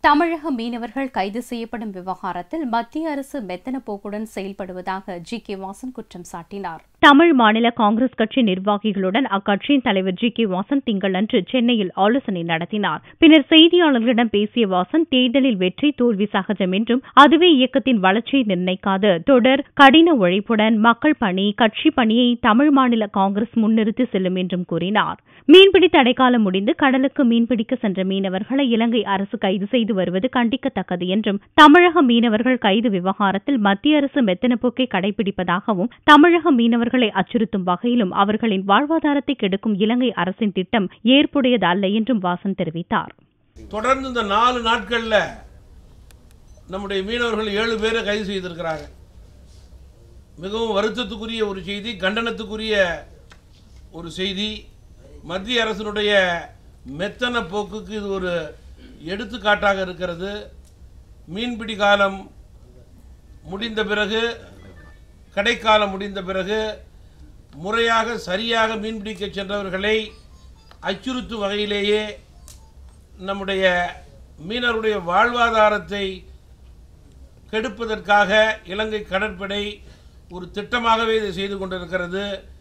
தமிழக மீனவர்கள் கைது செய்யப்படும் விவகாரத்தில் மத்திய அரசு மெத்தன போக்குடன் செயல்படுவதாக ஜி கே வாசன் குற்றம் சாட்டினார் தமிழ் மாநில காங்கிரஸ் கட்சி நிர்வாகிகளுடன் அக்கட்சியின் தலைவர் ஜி கே வாசன் திங்களன்று சென்னையில் ஆலோசனை நடத்தினார் பின்னர் செய்தியாளர்களிடம் பேசிய வாசன் தேர்தலில் வெற்றி தோல்வி சகஜம் என்றும் அதுவே இயக்கத்தின் வளர்ச்சியை நிர்ணயிக்காது தொடர் கடின உழைப்புடன் மக்கள் பணி கட்சி பணியை தமிழ் மாநில காங்கிரஸ் முன்னிறுத்தி செல்லும் என்றும் கூறினார் மீன்பிடி தடைக்காலம் முடிந்து கடலுக்கு மீன்பிடிக்க சென்ற மீனவர்களை இலங்கை அரசு கைது செய்து வருவது கண்டிக்கத்தக்கது என்றும் தமிழக மீனவர்கள் கைது விவகாரத்தில் மத்திய அரசு மெத்தன போக்கை கடைபிடிப்பதாகவும் தமிழக மீனவர்களை அச்சுறுத்தும் வகையிலும் அவர்களின் வாழ்வாதாரத்தை கெடுக்கும் இலங்கை அரசின் திட்டம் ஏற்புடையது அல்ல என்றும் வாசன் தெரிவித்தார் தொடர்ந்து இந்த நாலு நாட்களில் நம்முடைய மீனவர்கள் ஏழு பேரை கைது செய்திருக்கிறாங்க மிகவும் வருத்தத்துக்குரிய ஒரு செய்தி கண்டனத்துக்குரிய ஒரு செய்தி மத்திய அரசினுடைய மெத்தன போக்குக்கு இது ஒரு எடுத்துக்காட்டாக இருக்கிறது மீன்பிடி காலம் முடிந்த பிறகு கடைக்காலம் முடிந்த பிறகு முறையாக சரியாக மீன்பிடிக்க சென்றவர்களை அச்சுறுத்தும் வகையிலேயே நம்முடைய மீனவருடைய வாழ்வாதாரத்தை கெடுப்பதற்காக இலங்கை கடற்படை ஒரு திட்டமாகவே இதை செய்து கொண்டிருக்கிறது